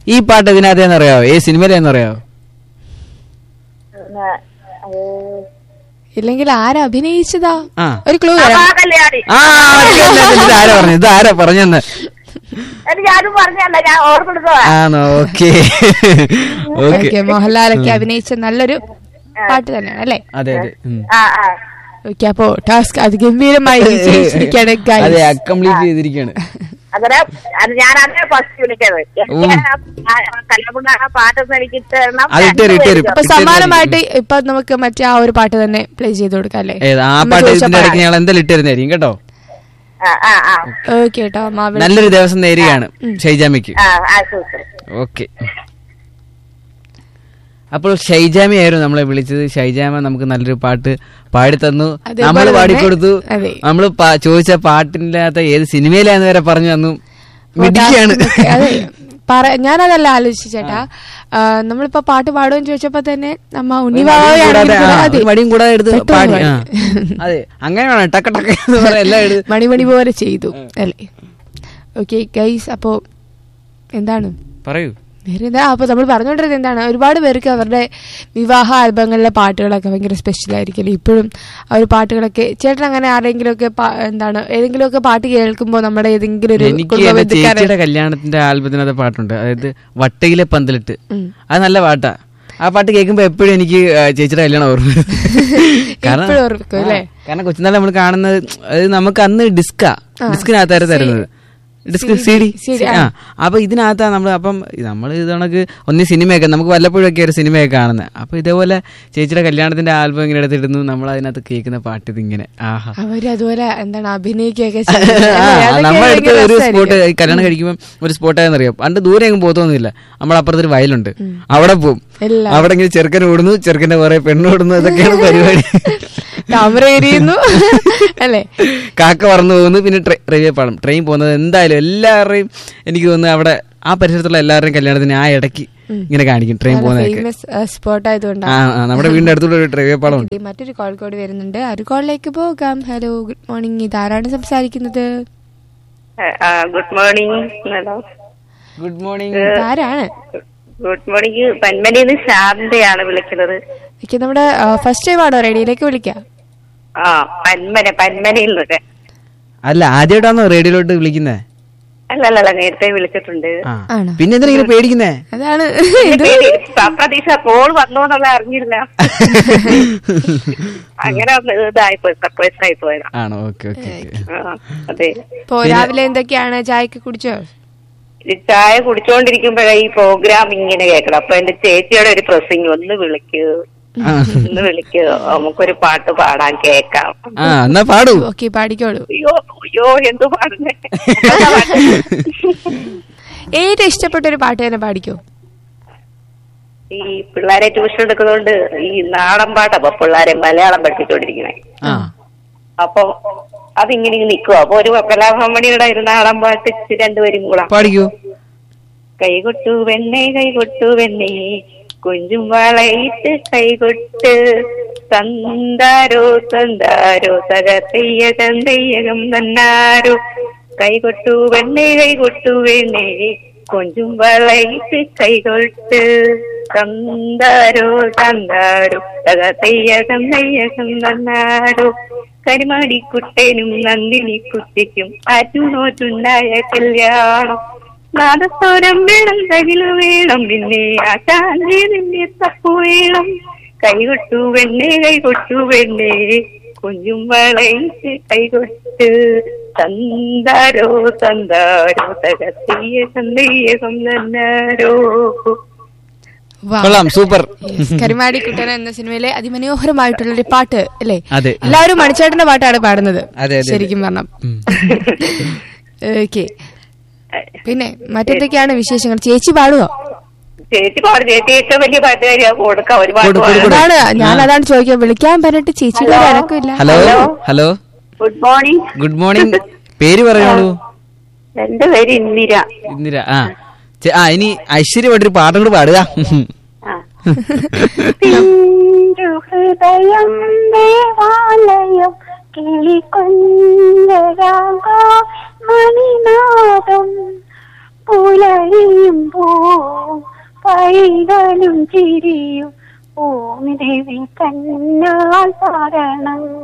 ഈ പാട്ട് ഇതിനകത്തേന്ന് അറിയാവോ ഏത് സിനിമയിലേന്ന് അറിയാവോ പിന്നെ, അത് ഇല്ലെങ്കിൽ ആരാ അഭിനയിച്ചതാ ആ. ഒരു ക്ലൂ തരാം ആ കല്യാണി ആ ഇത് ആരാ പറഞ്ഞു ഇത് ആരാ പറഞ്ഞെന്ന് അത് ഞാനും പറഞ്ഞല്ല ഞാൻ ഓർമ്മെടുത്തതാ ആണോ ഓക്കെ ഓക്കെ ഓക്കെ മോഹൻലാലൊക്കെ അഭിനയിച്ച നല്ലൊരു പാട്ട് തന്നെയാണ് അല്ലേ അതെ അതെ ഉം. ആ ആ ഓക്കെ അപ്പോ ടാസ്ക് അതിഗംഭീരമായി വിജയിച്ചിരിക്കുകയാണ് guys. അതെ അക്കംപ്ലീറ്റ് ചെയ്തിരിക്കുകയാണ് അങ്ങനെ അത് ഞാനാണ് ഫസ്റ്റ് വിളിച്ചത് എനിക്ക് ആ കല്ലപ്പുണ്ണ ആ പാട്ടൊന്നും എനിക്ക് തരണം അത് ഇട്ട് തരും, ഇട്ട് തരും. അപ്പൊ സമ്മാനമായിട്ട് ഇപ്പൊ നമുക്ക് മറ്റേ ആ ഒരു പാട്ട് തന്നെ പ്ലേ ചെയ്ത് കൊടുക്കാം അല്ലേ ഏത് ആ അമ്മ പാട്ട് ചോദിച്ച ഇതിന്റെ ഇടയ്ക്ക് പാട്ട്. ഞങ്ങൾ എന്തായാലും ഇട്ട് തരുന്നതായിരിക്കും കേട്ടോ ആ ആ ആ ഓക്കെ കേട്ടോ അമ്മ വിളി- നല്ലൊരു ദിവസം നേരുകയാണ് ഷൈജാമയ്ക്ക് ആ ആ സൂപ്പർ ഓക്കെ അപ്പോൾ ഷൈജാമയായിരുന്നു നമ്മളെ വിളിച്ചത് ഷൈജാമ നമുക്ക് നല്ലൊരു പാട്ട് പാടി തന്നു അതേപോലെ നമ്മൾ തന്നെ- പാടിക്കൊടുത്തു അതെ. നമ്മൾ ചോദിച്ച പാട്ടിന്റെ അകത്ത് ഏത് സിനിമയിലാന്ന് വരെ പറഞ്ഞു തന്നു മിടിക്കുകയാണ് ടാസ്കിനൊക്കെ- അതെ പറ ഞാനതല്ല ആലോചിച്ചു ചേട്ടാ ആ, നമ്മളിപ്പോ പാട്ട് പാടുമെന്ന് ചോദിച്ചപ്പോ തന്നെ നമ്മ ഉണ്ണിവാവയാണെങ്കിൽ കൂടാതെ, ആ, അതെ. ഒരു മടിയും കൂടാതെ എടുത്ത് പെട്ടെന്ന് പാടി ആ. പാടി. അതെ അങ്ങനെ വേണം ടക്ക ടക്ക എന്ന് പറയാം എല്ലാം എടുത്ത് മണിമണി പോലെ ചെയ്തു അല്ലേ ഓക്കെ ഗൈസ് അപ്പോ എന്താണ് പറയൂ വേറെ എന്താ അപ്പൊ നമ്മൾ പറഞ്ഞുകൊണ്ടിരുന്നത് എന്താണ് ഒരുപാട് പേർക്ക് അവരുടെ വിവാഹ ആൽബങ്ങളിലെ പാട്ടുകളൊക്കെ ഭയങ്കര സ്പെഷ്യൽ ആയിരിക്കും ഇപ്പോഴും ആ ഒരു പാട്ടുകളൊക്കെ ചേട്ടൻ അങ്ങനെ ആരെങ്കിലും ഒക്കെ എന്താണ് ഏതെങ്കിലും ഒക്കെ പാട്ട് കേൾക്കുമ്പോൾ നമ്മുടെ ഏതെങ്കിലും ഒരു എനിക്ക് കുടുംബ എന്റെ ബന്ധുക്കാരെ- ചേച്ചിയുടെ കല്യാണത്തിന്റെ ആൽബത്തിനകത്ത് പാട്ടുണ്ട് അതായത് വട്ടയിലെ പന്തലിട്ട് അത് നല്ല പാട്ടാ ആ പാട്ട് കേൾക്കുമ്പോ എപ്പോഴും എനിക്ക് ആ, ചേച്ചിയുടെ കല്യാണം ഓർമ്മ വരും. ഇപ്പോഴും ഓർമ്മിക്കും, അല്ലേ? ആ, കാരണം കൊച്ചുനാൾ നമ്മൾ കാണുന്നത് അത് നമുക്ക് അന്ന് ഡിസ്കാ ഡിസ്കിനകത്തായിരുന്നു തരുന്നത് ഡിസ്ക് സി ഡി CD, ആ അപ്പൊ ഇതിനകത്താ നമ്മൾ അപ്പം നമ്മൾ ഇത് കണക്ക് ഒന്നി സിനിമയൊക്കെ നമുക്ക് വല്ലപ്പോഴൊക്കെ ഒരു സിനിമയൊക്കെ കാണുന്നത് അപ്പൊ ഇതേപോലെ ചേച്ചിയുടെ കല്യാണത്തിന്റെ ആൽബം ഇങ്ങനെ എടുത്തിടുന്നു നമ്മൾ അതിനകത്ത് കേൾക്കുന്ന പാട്ട് ഇതിങ്ങനെ ആഹാ അവര് അതുപോലെ എന്താണ് അഭിനയിക്കുകയൊക്കെ ആ, ചെയ്യുന്നത് നമ്മളെടുത്ത് ഒരു സ്പോട്ട് കല്യാണം കഴിക്കുമ്പോൾ ഒരു സ്പോട്ടായെന്ന് അറിയാം പണ്ട് ദൂരെ എങ്ങും പോത്തൊന്നുമില്ല നമ്മൾ അപ്പുറത്തൊരു വയലുണ്ട് അവിടെ പോകും എല്ലാം. അവിടെ ഇങ്ങനെ ചെറുക്കൻ ഓടുന്നു ചെറുക്കന്റെ കുറെ പെണ്ണോടുന്നു ഇതൊക്കെയാണ് പരിപാടി ക്യാമറ എരിയുന്നു അല്ലേ കാക്ക പറന്നു പോകുന്നു പിന്നെ ട്രെ- റെയിൽവേ പാളം ട്രെയിൻ പോകുന്നത് എന്തായാലും എല്ലാവരുടെയും എനിക്ക് തോന്നുന്നു അവിടെ ആ പരിസരത്തുള്ള എല്ലാവരുടെയും കല്യാണത്തിന് ആ ഇടയ്ക്ക് ഇങ്ങനെ കാണിക്കും ട്രെയിൻ പോകുന്നതൊക്കെ ഫേമസ് സ്പോട്ട് ആയതുകൊണ്ടാണ് ആ ആ, നമ്മുടെ വീടിന്റെ അടുത്തൂടെ ഒരു റെയിൽവേ പാളം ഉണ്ട് ഇത് മറ്റൊരു കോൾ കൂടി വരുന്നുണ്ട് ആ ഒരു കോളിലേക്ക് പോകാം ഹലോ ഗുഡ് മോർണിംഗ് ഇതാരാണ് സംസാരിക്കുന്നത് good morning hello good morning ഇതാരാണ് ഗുഡ് മോർണിംഗ് പന്മനിന്ന് ശാന്തയാണ് വിളിക്കുന്നത് എനിക്ക് നമ്മുടെ ഫസ്റ്റ് ടൈം ആണോ റേഡിയോയിലേക്ക് വിളിക്കാം ആ പന്മന പന്മനയിൽ നിന്നൊക്കെ അല്ല ആദ്യമായിട്ടാണോ റേഡിയോയിലോട്ട് വിളിക്കുന്നേ അല്ലല്ല നേരത്തെ വിളിച്ചിട്ടുണ്ട് ആ ആണോ? പിന്നെ എന്തിനാ ഇങ്ങനെ പേടിക്കുന്നേ അതാണ് ഇത് പേടി, അപ്രതീക്ഷ കോൾ വന്നു എന്നുള്ള അറിഞ്ഞില്ല അങ്ങനെ ഒന്ന് ഇതായിപ്പോയി സർപ്രൈസ് ആയി പോയതാ ആണോ ഓക്കെ ഓക്കെ ആ, അതെ ഇപ്പോ രാവിലെ എന്തൊക്കെയാണ് ചായക്ക് കുടിച്ചോ ഈ ചായ കുടിച്ചോണ്ടിരിക്കുമ്പോഴേ ഈ പ്രോഗ്രാം ഇങ്ങനെ കേൾക്കണം അപ്പൊ എന്റെ ചേച്ചിയുടെ ഒരു പ്രസിംഗ് ഒന്ന് വിളിക്കൂ ഒന്ന് വിളിക്കൂ നമുക്കൊരു പാട്ട് പാടാൻ കേക്കാം ആ എന്നാ പാടൂ ഓക്കെ പാടിക്കോളൂ അയ്യോ അയ്യോ എന്തു പാടുന്നേ ഏറ്റവും ഇഷ്ടപ്പെട്ട ഒരു പാട്ട് തന്നെ പാടിക്കോ ഈ പിള്ളേരെ ട്യൂഷൻ എടുക്കുന്നതുകൊണ്ട് ഈ നാടൻ പാട്ടാ അപ്പൊ പിള്ളേരെ മലയാളം പഠിപ്പിച്ചോണ്ടിരിക്കണേ ആ അപ്പൊ അതിങ്ങനെ ഇങ്ങനെ നിക്കുവാ അപ്പൊ ഒരു കലാഭവമണിയുടെ ഒരു നാടൻ പാട്ട് ഇച്ചിരി രണ്ടുപേരും കൂടാ പാടിക്കൂ കൈകൊട്ടു വെണ്ണേ കൈകൊട്ടു വെണ്ണേ കുഞ്ചും വളയിട്ട് കൈകൊട്ട് തന്താരോ തന്താരോ തകത്തയ്യ തന്തയ്യകം തന്നാരോ കൈകൊട്ടു വെണ്ണേ കൈകൊട്ടു വെണ്ണേ കൊഞ്ചും വളയിട്ട് കൈകൊട്ട് തന്താരോ തന്താരോ തകത്തയ്യ തന്തയ്യകം തന്നാരോ കരിമാടി കുട്ടനും നന്ദിനി കുട്ടിക്കും ആറ്റുനോറ്റുണ്ടായ കല്യാണം നാദസ്വരം വേണം തകില് വേണം പിന്നെ ആശാന്റെ നിന്റെ തപ്പു വേണം കൈകൊട്ടു വെണ്ണേ കൈകൊട്ടു വെണ്ണേ കുഞ്ഞും വളയിട്ട് കൈകൊട്ട് തന്താരോ തന്താരോ തകത്തിയ സന്ദേഹം തന്നാരോ വാ. കൊള്ളാം സൂപ്പർ Yes, കരിമാടി കുട്ടൻ എന്ന സിനിമയിലെ അതിമനോഹരമായിട്ടുള്ള ഒരു പാട്ട് അല്ലേ അതെ എല്ലാവരും മണിച്ചേട്ടന്റെ പാട്ടാണ് പാടുന്നത് അതെ, അതെ. ശരിക്കും പറഞ്ഞ ഓക്കെ പിന്നെ മറ്റെന്തൊക്കെയാണ് വിശേഷങ്ങൾ ചേച്ചി പാടുവോ ചേച്ചി പാട് ചേച്ചി ഏറ്റവും വലിയ പാട്ടുകാരിയാ കൊടുക്കാം ഒരു പാട്ട് കൊടു, കൊടു, കൊടു. അതാണ് ഞാൻ അതാണ് ചോദിക്കാൻ വിളിക്കാൻ പറഞ്ഞിട്ട് ചേച്ചിയുടെ ഹലോ. തിരക്കില്ല hello hello good morning good morning പേര് പറഞ്ഞോളൂ എന്റെ പേര് ഇന്ദിര ഇന്ദിര ആ ചെ- ആ ഇനി ഐശ്വര്യമായിട്ടൊരു പാട്ടും കൂടെ പാടുക ഹൃദയം ദേവാലയം കിളിക്കൊഞ്ചരാഗോ മണിനാദം പുലരിയുമ്പോ പൈതലും ചിരിയും ഓമിദേവി കണ്ണാൽ പാരണം